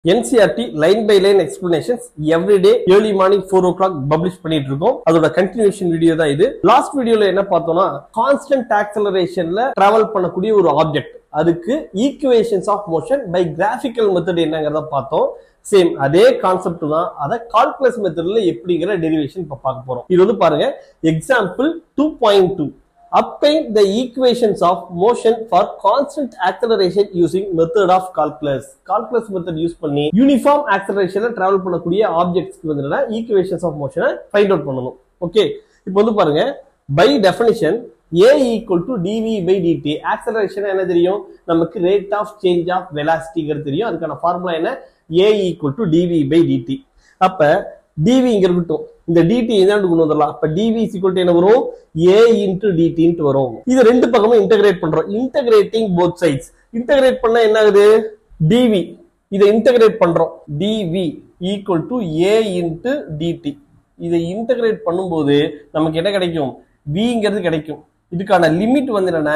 NCERT line by line explanations everyday early morning four o'clock publish பண்ணிட்டு இருக்கோம் அதோட continuation video தான் இது லாஸ்ட் வீடியோல என்ன பார்த்தோம்னா கான்ஸ்டன்ட் ஆக்சலரேஷன்ல டிராவல் பண்ணக்கூடிய ஒரு ஆப்ஜெக்ட் அதுக்கு equations of motion by graphical method என்னங்கிறத பார்த்தோம் சேம் அதே கான்செப்ட் தான் அதை கால்குலஸ் மெத்தட்ல எப்படிங்கிற டெரிவேஷன் இப்ப பார்க்க போறோம் இது வந்து பாருங்க example two point two obtain the equations of motion for constant acceleration using method of calculus calculus method use பண்ணி யூனிஃபார்ம் ஆக்சலரேஷன்ல டிராவல் பண்ணக்கூடிய ஆப்ஜெக்ட்ஸ்க்கு வந்து என்னன்னா ஈக்குவேஷன்ஸ் ஆஃப் மோஷனை ஃபைண்ட் அவுட் பண்ணணும் ஓகே இப்போ வந்து பாருங்க by definition a equal to dv by dt acceleration என்ன தெரியும் நமக்கு ரேட் ஆஃப் சேஞ்ச் ஆஃப் வெலாசிட்டிங்கிறது தெரியும் அதுக்கான ஃபார்முலா என்ன a equal to dv by dt அப்ப டிவி இங்க இருக்கட்டும் இந்த டிடி என்னன்னு கொண்டு வந்துடலாம் அப்ப டிவி ஈக்குவல் டு என்ன வரும் ஏ இன்டு டிடின்ட்டு வரும் இது ரெண்டு பக்கமும் இன்டகிரேட் பண்றோம் இன்டகிரேட்டிங் போத் சைட்ஸ் இன்டகிரேட் பண்ணா என்ன ஆகுது டிவி இதை இன்டகிரேட் பண்றோம் dv equal to a into dt இதை இன்டகிரேட் பண்ணும்போது நமக்கு என்ன கிடைக்கும் விங்கிறது கிடைக்கும் இதுக்கான லிமிட் வந்து என்னன்னா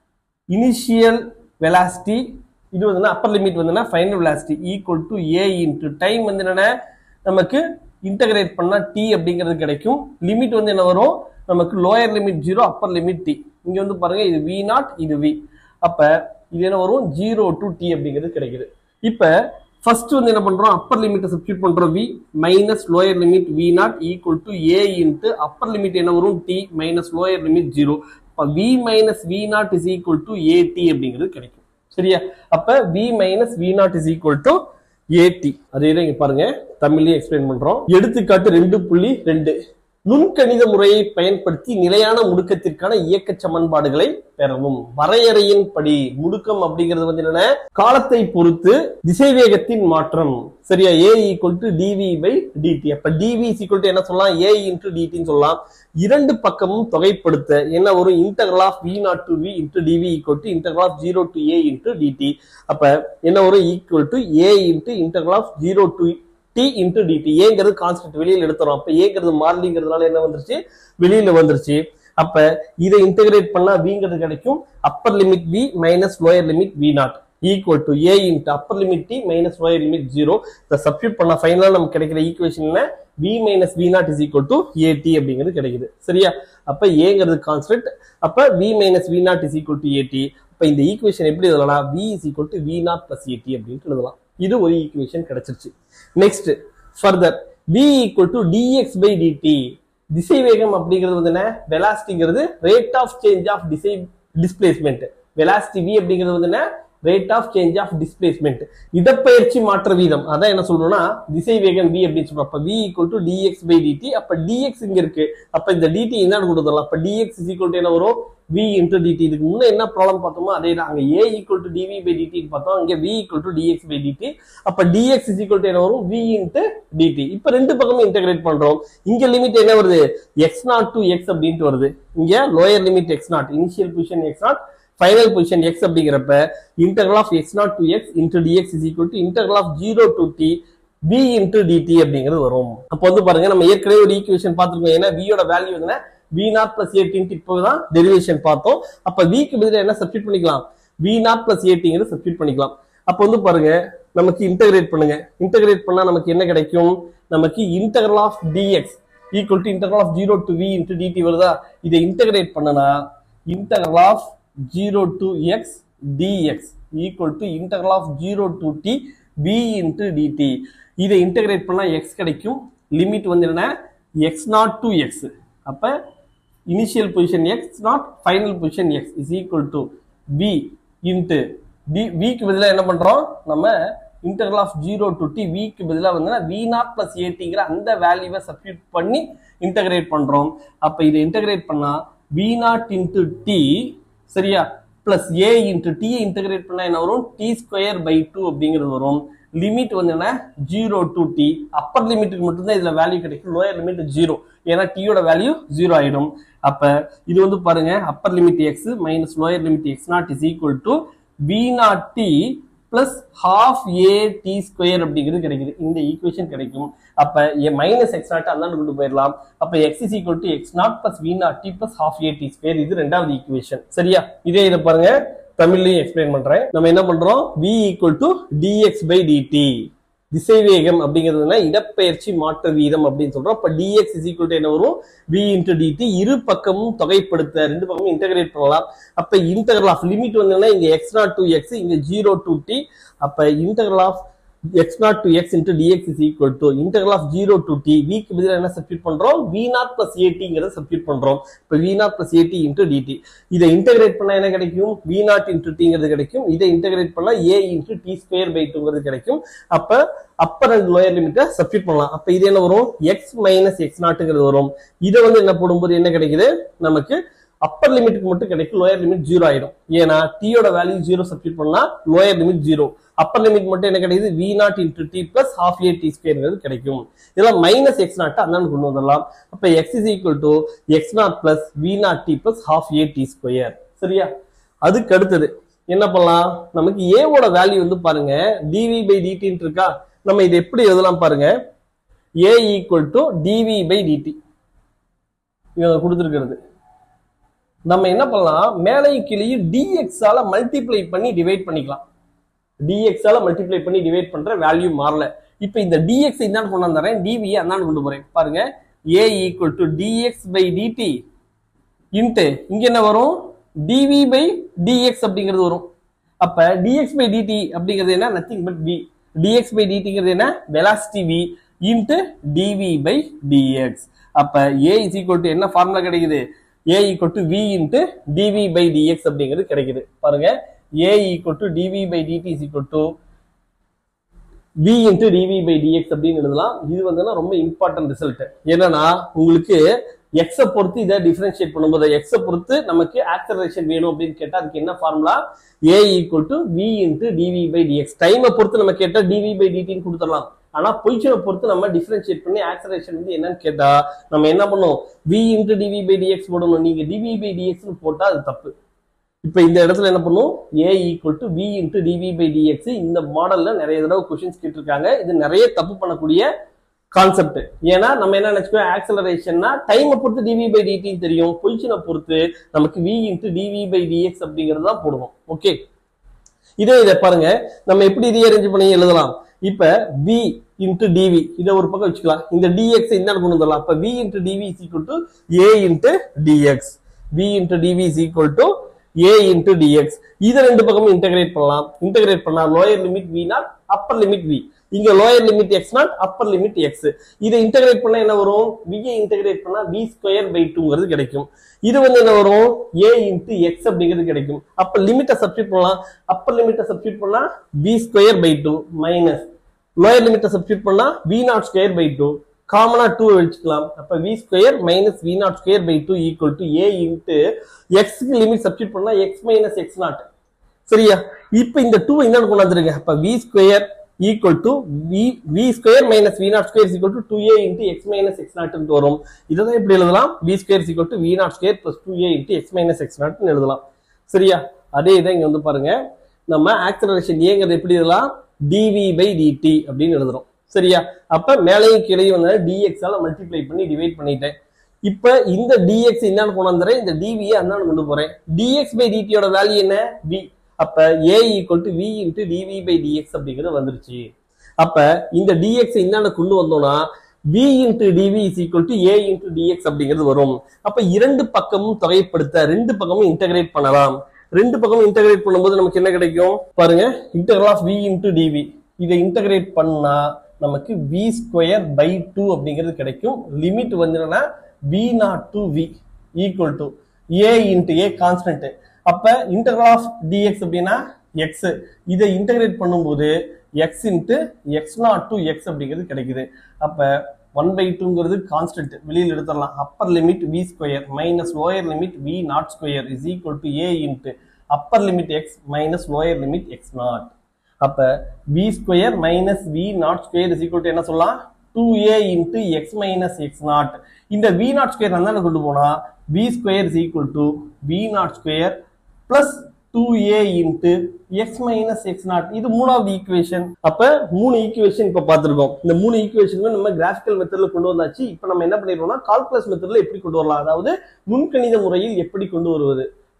இனிஷியல் வெலாசிட்டி இது வந்து அப்பர் லிமிட் வந்து final velocity equal to a into time வந்து என்னன்னா நமக்கு இன்டகிரேட் பண்ணா டி அப்படிங்கிறது கிடைக்கும் லிமிட் வந்து என்ன வரும் நமக்கு lower limit zero upper limit t இங்க வந்து பாருங்க இது வி நாட் இது வி அப்ப இது என்ன வரும் ஜீரோ டு டி அப்படிங்கிறது கிடைக்குது இப்ப ஃபர்ஸ்ட் வந்து என்ன பண்றோம் அப்பர் லிமிட்டை சப்ஸ்டியூட் பண்றோம் v minus lower limit v naught equal to a into upper limit என்ன வரும் t minus lower limit zero அப்ப v minus v naught is equal to a t அப்படிங்கிறது கிடைக்கும் சரியா அப்ப v minus v naught is equal to a t அதே தான் இங்க பாருங்க தமிழ்லயே எக்ஸ்பிளைன் பண்றோம் எடுத்துக்காட்டு ரெண்டு புள்ளி ரெண்டு நுண்கணித முறையை பயன்படுத்தி நிலையான முடுக்கத்திற்கான இயக்க சமன்பாடுகளை பெறவும் வரையறையின் படி முடுக்கம் அப்படிங்கிறது வந்து என்னன்னா காலத்தை பொறுத்து திசைவேகத்தின் மாற்றம் சரியா a equal to dv by dt அப்ப டிவி ஈக்குவல் டு என்ன சொல்லலாம் ஏ இன்டு டிடின்னு சொல்லலாம் இரண்டு பக்கமும் தொகைப்படுத்த என்ன வரும் integral of v naught to v into dv equal to integral of zero to a into dt அப்ப என்ன வரும் equal to a into integral of zero to t into dt ஏங்கிறது கான்ஸ்டன்ட் வெளியில எடுத்துறோம் அப்ப ஏங்கிறது மாறிலிங்கிறதுனால என்ன வந்துருச்சு வெளியில வந்துருச்சு அப்ப இதை இன்டகிரேட் பண்ணா விங்கிறது கிடைக்கும் upper limit v minus lower limit v naught equal to a into upper limit t minus lower limit zero இதை சப்ஸ்டியூட் பண்ண ஃபைனலா நமக்கு கிடைக்கிற ஈக்குவேஷன் என்ன v minus v naught is equal to a t அப்படிங்கிறது கிடைக்குது சரியா அப்ப ஏங்கிறது கான்ஸ்டன்ட் அப்ப v minus v naught is equal to a t அப்ப இந்த ஈக்குவேஷன் எப்படி எழுதலாம் v is equal to v naught plus a t அப்படின்ட்டு எழுதலாம் இது ஒரு ஈக்குவேஷன் கிடைச்சிருச்சு next further v equal to dx by dt திசை வேகம் அப்படிங்கிறது வந்து என்ன வெலாசிட்டிங்கிறது ரேட் ஆஃப் சேஞ்ச் ஆஃப் திசை டிஸ்பிளேஸ்மெண்ட் வெலாசிட்டி v அப்படிங்கிறது வந்து என்ன rate of change of displacement இடப்பெயர்ச்சி மாற்ற வீதம் அதான் என்ன சொல்றோம்னா திசை வேகம் v அப்படின்னு சொல்றோம் அப்ப v equal to dx by dt அப்ப டிஎக்ஸ் இங்க இருக்கு அப்ப இந்த டிடி என்னன்னு கொடுத்துடலாம் அப்ப டிஎக்ஸ் இஸ் ஈக்குவல் டு என்ன வரும் v இன்டு டிடி இதுக்கு முன்ன என்ன ப்ராப்ளம் பார்த்தோமோ அதே தான் அங்க a equal to dv by dt பார்த்தோம் அங்க v equal to dx by dt அப்ப dx இஸ் ஈக்குவல் டு என்ன வரும் v இன்டு டிடி இப்ப ரெண்டு பக்கமும் இன்டகிரேட் பண்றோம் இங்க லிமிட் என்ன வருது எக்ஸ் நாட் டு எக்ஸ் அப்படின்ட்டு வருது இங்க lower limit x naught initial position x naught final position x அப்படிங்கிறப்ப integral of x naught to x into dx is equal to integral of zero to t v into dt அப்படிங்கிறது வரும் அப்போ வந்து பாருங்க நம்ம ஏற்கனவே ஒரு ஈக்குவேஷன் பார்த்துருக்கோம் ஏன்னா v யோட வேல்யூ என்ன வி நாட் பிளஸ் ஏடின்ட்டு இப்போதான் டெரிவேஷன் பார்த்தோம் அப்ப விக்கு பதிலாக என்ன சப்ஸ்டியூட் பண்ணிக்கலாம் வி நாட் பிளஸ் ஏடிங்கிறது சப்ஸ்டியூட் பண்ணிக்கலாம் அப்போ வந்து பாருங்க நமக்கு இன்டகிரேட் பண்ணுங்க இன்டகிரேட் பண்ணா நமக்கு என்ன கிடைக்கும் நமக்கு integral of dx equal to integral of zero to v into dt வருதா இதை இன்டகிரேட் பண்ணனா integral of zero to x dx equal to integral of zero to t v into dt இதை இன்டகிரேட் பண்ணா எக்ஸ் கிடைக்கும் limit வந்து என்ன x naught to x அப்ப initial position x naught final position x is equal to v into t விக்கு பதிலாக என்ன பண்றோம் நம்ம integral of zero to t விக்கு பதிலாக வந்து வி நாட் பிளஸ் ஏடிங்கிற அந்த வேல்யூவை சப்ஸ்டியூட் பண்ணி இன்டகிரேட் பண்றோம் அப்ப இதை இன்டகிரேட் பண்ணா வி நாட் இன்ட்டு டி சரியா plus a into t integrate பண்ணா என்ன வரும் டி ஸ்கொயர் பை டூ அப்படிங்கிறது வரும் லிமிட் வந்து என்ன ஜீரோ டு டி அப்பர் லிமிட்டுக்கு மட்டும்தான் இதுல வேல்யூ கிடைக்கும் லோயர் லிமிட் ஜீரோ ஏன்னா டீயோட வேல்யூ ஜீரோ ஆயிடும் அப்ப இது வந்து பாருங்க upper limit x minus lower limit x naught is equal to v naught t plus half a t square அப்படிங்கிறது கிடைக்குது இந்த ஈக்குவேஷன் கிடைக்கும் அப்ப மைனஸ் எக்ஸ் நாட் அந்தாண்டு கொண்டு போயிடலாம் அப்ப x is equal to x naught plus v naught t plus half a t square இது ரெண்டாவது ஈக்குவேஷன் சரியா இதே இதை பாருங்க தமிழ்லயும் எக்ஸ்பிளைன் பண்றேன் நம்ம என்ன பண்றோம் v equal to dx by dt திசைவேகம் அப்படிங்கிறதுனா இடப்பெயர்ச்சி மாற்ற வீதம் அப்படின்னு சொல்றோம் அப்ப dx is equal to என்ன வரும் v into dt இரு பக்கமும் தொகைப்படுத்த ரெண்டு பக்கமும் இன்டகிரேட் பண்ணலாம் அப்ப இன்டகரல் ஆஃப் லிமிட் வந்தீங்கன்னா இங்க x நாட் டு எக்ஸ் இங்க ஜீரோ டு டி அப்ப integral of x naught to x into dx is equal to integral of zero to t விக்கு பதிலாக என்ன சப்ஸ்டியூட் பண்றோம் வி நாட் பிளஸ் ஏடிங்கிறத சப்ஸ்டியூட் பண்றோம் இப்போ v naught plus a t into dt இதை இன்டகிரேட் பண்ணா என்ன கிடைக்கும் வி நாட் இன்டூ டிங்கிறது கிடைக்கும் இதை இன்டகிரேட் பண்ணா a into t square by டூங்கிறது கிடைக்கும் அப்ப அப்பர் அண்ட் லோயர் லிமிட்டை சப்ஸ்டியூட் பண்ணலாம் அப்ப இது என்ன வரும் எக்ஸ் மைனஸ் எக்ஸ் நாட்டுங்கிறது வரும் இதை வந்து என்ன போடும்போது என்ன கிடைக்குது நமக்கு அப்பர் லிமிட்டுக்கு மட்டும் கிடைக்கும் லோயர் லிமிட் ஜீரோ ஆயிடும் ஏன்னா டீயோட வேல்யூ ஜீரோ சப்ஸ்டியூட் பண்ணா lower limit zero upper limit மட்டும் என்ன கிடைக்குது v naught into t plus half a t ஸ்கொயர்ங்கிறது கிடைக்கும் இதெல்லாம் மைனஸ் எக்ஸ் நாட் அந்தாண்டு கொண்டு வந்துடலாம் அப்ப x is equal to x naught plus v naught t plus half a t square சரியா அதுக்கு அடுத்தது என்ன பண்ணலாம் நமக்கு ஏவோட வேல்யூ வந்து பாருங்க டிவி பை டிடின்னு இருக்கா நம்ம இதை எப்படி எழுதலாம் பாருங்க a equal to dv by dt இவங்க கொடுத்துருக்கிறது நம்ம என்ன பண்ணலாம் மேலையும் கீழையும் dx ஆல மல்டிப்ளை பண்ணி டிவைட் பண்ணிக்கலாம் dx ஆல மல்டிப்ளை பண்ணி டிவைட் பண்ற வேல்யூ மாறல இப்போ இந்த dx இந்தாண்டு கொண்டு வந்துறேன் dv யை அந்தாண்டு கொண்டு போறேன் பாருங்க a equal to dx by dt into இங்க என்ன வரும் dv பை dx அப்படிங்கிறது வரும் அப்ப dx பை dt அப்படிங்கிறது என்ன nothing but v dx by dtங்கிறது என்ன velocity v into dv by dx அப்ப a இஸ் ஈக்குவல் டு என்ன ஃபார்முலா கிடைக்குது a equal to v into dv by dx அப்படிங்கிறது கிடைக்குது பாருங்க a equal to dv by dt is equal to v into dv by dx அப்படின்னு எழுதலாம் இது வந்து ரொம்ப இம்பார்ட்டன்ட் ரிசல்ட் என்னன்னா உங்களுக்கு x பொறுத்து இதை டிஃபரன்ஷியேட் பண்ணும்போது x பொறுத்து நமக்கு ஆக்சலரேஷன் வேணும் அப்படின்னு கேட்டா அதுக்கு என்ன formula a equal to v into dv by dx டைமை பொறுத்து நம்ம கேட்டா dv பை dtன்னு கொடுத்துடலாம் ஆனா பொசிஷனை பொறுத்து நம்ம டிஃபரன்ஷியேட் பண்ணி ஆக்சலரேஷன் வந்து என்னன்னு கேட்டா நம்ம என்ன பண்ணும் v into dv by dx போடணும் நீங்க dv பை dx போட்டா அது தப்பு இப்ப இந்த இடத்துல என்ன பண்ணும் a equal to v into dv by dx இந்த மாடல்ல நிறைய தடவை கொஸ்டின்ஸ் கேட்டிருக்காங்க இது நிறைய தப்பு பண்ணக்கூடிய கான்செப்ட் ஏன்னா நம்ம என்ன நினைச்சுக்கோ ஆக்சலரேஷன்னா டைமை பொறுத்து டிவி பை டிடி தெரியும் பொசிஷனை பொறுத்து நமக்கு v into dv by dx அப்படிங்கிறது தான் போடுவோம் ஓகே இதே இதை பாருங்க நம்ம எப்படி ரீஅரேஞ்ச் பண்ணி எழுதலாம் இப்ப v இன்ட்டு டிவி இதை ஒரு பக்கம் வச்சுக்கலாம் இந்த dx இந்த கொண்டு வந்துடலாம் அப்ப v into dv is equal to a into dx v into dv is equal to a into dx இதை ரெண்டு பக்கமும் இன்டகிரேட் பண்ணலாம் இன்டகிரேட் பண்ணா lower limit v naught upper limit v இங்க lower limit x naught upper limit x இதை integrate பண்ணா என்ன வரும் வியை இன்டகிரேட் பண்ணா வி ஸ்கொயர் பை டூங்கிறது கிடைக்கும் இது வந்து என்ன வரும் ஏ இன்ட்டு எக்ஸ் அப்படிங்கிறது கிடைக்கும் அப்ப லிமிட்டை சப்ஸ்டியூட் பண்ணலாம் அப்பர் லிமிட்டை சப்ஸ்டியூட் பண்ணா v square by two minus lower லிமிட்டை சப்ஸ்டியூட் பண்ணா v naught square by two காமனா டூ வச்சுக்கலாம் அப்ப v square minus v naught square by two equal to a into எக்ஸ்க்கு லிமிட் சப்ஸ்டியூட் பண்ணா எக்ஸ் மைனஸ் எக்ஸ் நாட் சரியா இப்ப இந்த டூ என்னன்னு கொண்டு வந்துருங்க அப்ப v square equal to v v square minus v naught square equal to two a into x minus x not வரும் இதான் எப்படி எழுதலாம் v square equal to v naught square plus two a into x minus x நாட்னு எழுதலாம் சரியா அதே இதை இங்க வந்து பாருங்க நம்ம ஆக்சலரேஷன் ஏங்கிறது எப்படி எழுதலாம் டிவி பை டிடி அப்படின்னு எழுதுறோம் சரியா அப்ப மேலையும் கீழையும் வந்து dx ஆல மல்டிப்ளை பண்ணி டிவைட் பண்ணிட்டேன் இப்ப இந்த dx என்னன்னு கொண்டு வந்துறேன் இந்த dv யை அந்தாண்டு கொண்டு போறேன் dx பை dt யோட வேல்யூ என்ன v அப்ப a equal to v into dv by dx அப்படிங்கிறது வந்துருச்சு அப்ப இந்த dx இந்தாண்ட கொண்டு வந்தோம்னா v into dv is equal to a into dx அப்படிங்கிறது வரும் அப்ப இரண்டு பக்கமும் தொகைப்படுத்த ரெண்டு பக்கமும் இன்டகிரேட் பண்ணலாம் ரெண்டு பக்கமும் இன்டகிரேட் பண்ணும்போது நமக்கு என்ன கிடைக்கும் பாருங்க integral of v into dv இதை இன்டகிரேட் பண்ணா நமக்கு வி ஸ்கொயர் பை டூ அப்படிங்கிறது கிடைக்கும் லிமிட் வந்து என்னன்னா v naught to v equal to a into a constant அப்ப இன்டர்வல் ஆஃப் டிஎக்ஸ் அப்படின்னா எக்ஸ் இதை இன்டகிரேட் பண்ணும்போது x into x naught to x அப்படிங்கிறது கிடைக்குது அப்ப ஒன் பை டூங்கிறது கான்ஸ்டன்ட் வெளியில் எடுத்துடலாம் upper limit v square minus lower limit v naught square is equal to a into upper limit x minus lower limit x naught அப்ப v square minus v naught square is equal to என்ன சொல்லலாம் two a into x minus x naught இந்த v naught square நான் கொண்டு போனா v square is equal to v naught square plus two a into x minus x naught இது மூணாவது equation அப்ப மூணு ஈக்குவேஷன் இப்ப பார்த்திருக்கோம் இந்த மூணு ஈக்குவேஷனுமே நம்ம கிராஃபிக்கல் மெத்தட்ல கொண்டு வந்தாச்சு இப்ப நம்ம என்ன பண்ணிடுவோம்னா கால்குலஸ் மெத்தட்ல எப்படி கொண்டு வரலாம் அதாவது நுண்கணித முறையில் எப்படி கொண்டு வருவது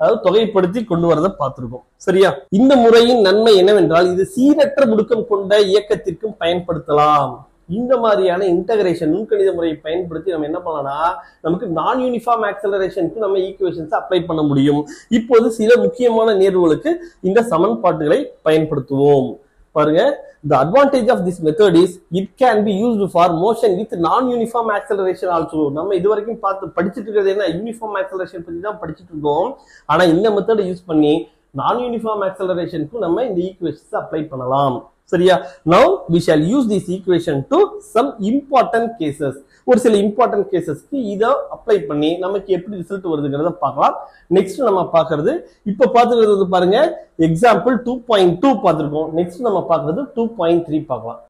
அதாவது தொகைப்படுத்தி கொண்டு வரதை பார்த்திருக்கோம் சரியா இந்த முறையின் நன்மை என்னவென்றால் இது சீரற்ற முடுக்கம் கொண்ட இயக்கத்திற்கும் பயன்படுத்தலாம் இந்த மாதிரியான இன்டகிரேஷன் நுண்கணித முறையை பயன்படுத்தி நம்ம என்ன பண்ணலாம்னா நமக்கு நான் யூனிஃபார்ம் ஆக்சலரேஷனுக்கு நம்ம ஈக்குவேஷன்ஸ் அப்ளை பண்ண முடியும் இப்போது சில முக்கியமான நேர்வுகளுக்கு இந்த சமன்பாட்டுகளை பயன்படுத்துவோம் பாருங்க the advantage of this method is it can be used for motion with non-uniform acceleration also நம்ம இது வரைக்கும் பார்த்து படிச்சுட்டு இருக்கிறது என்ன யூனிஃபார்ம் ஆக்சலரேஷன் பத்தி தான் படிச்சுட்டு இருக்கோம் ஆனா இந்த மெத்தடை யூஸ் பண்ணி நான் யூனிஃபார்ம் ஆக்சலரேஷனுக்கும் நம்ம இந்த ஈக்குவேஷன்ஸ் அப்ளை பண்ணலாம் சரியா now we shall use this equation to some important cases ஒரு சில இம்பார்ட்டன்ட் கேசஸ்க்கு இதை அப்ளை பண்ணி நமக்கு எப்படி ரிசல்ட் வருதுங்கிறத பார்க்கலாம் நெக்ஸ்ட் நம்ம பார்க்கறது இப்ப பார்த்துக்கிறது பாருங்க எக்ஸாம்பிள் டூ பாயிண்ட் டூ பார்த்துருக்கோம் நெக்ஸ்ட் நம்ம பார்க்கறது டூ பாயிண்ட் த்ரீ பார்க்கலாம்